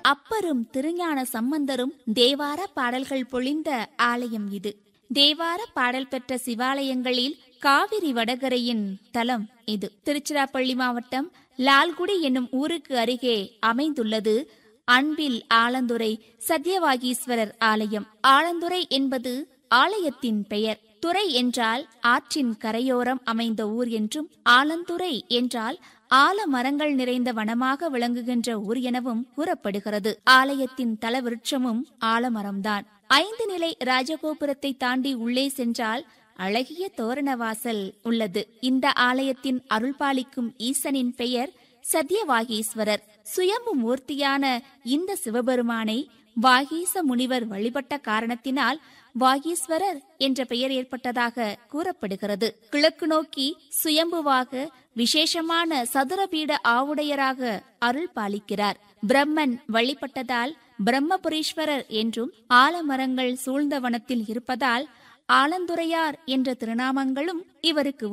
அப்பரும் திருஞான சம்பந்தரும் தேவார பாடல்கள் பொழிந்த ஆலயம் இது தேவார பாடல் பெற்ற சிவாலயங்களில் காவிரி வடகரையின் தலம் இது திருச்சிராப்பள்ளி மாவட்டம் லால்குடி என்னும் ஊருக்கு அருகே அமைந்துள்ளது அன்பில் ஆலந்துறை சத்யவாகீஸ்வரர் ஆலயம் ஆலந்துறை என்பது ஆலயத்தின் பெயர் துறை என்றால் ஆற்றின் கரையோரம் அமைந்த ஊர் என்றும் ஆலந்துறை என்றால் ஆலமரங்கள் நிறைந்த வனமாக விளங்குகின்ற ஊர் எனவும் கூறப்படுகிறது ஆலயத்தின் தலவிருட்சமும் ஆலமரம்தான் ஐந்து நிலை ராஜகோபுரத்தை தாண்டி உள்ளே சென்றால் அழகிய தோரண வாசல் உள்ளது இந்த ஆலயத்தின் அருள்பாலிக்கும் ஈசனின் பெயர் சத்யவாகீஸ்வரர் சுயம்பு மூர்த்தியான இந்த சிவபெருமானை வாகீச முனிவர் வழிபட்ட காரணத்தினால் வாகீஸ்வரர் என்ற பெயர் ஏற்பட்டதாக கூறப்படுகிறது கிழக்கு நோக்கி சுயம்புவாக விசேஷமான சதுரபீட ஆவுடையராக அருள் பாலிக்கிறார் பிரம்மன் வழிபட்டதால் பிரம்மபுரீஸ்வரர் என்றும் ஆலமரங்கள் சூழ்ந்த வனத்தில் இருப்பதால் ஆலந்துரையார் என்ற திருநாமங்களும் இவருக்கு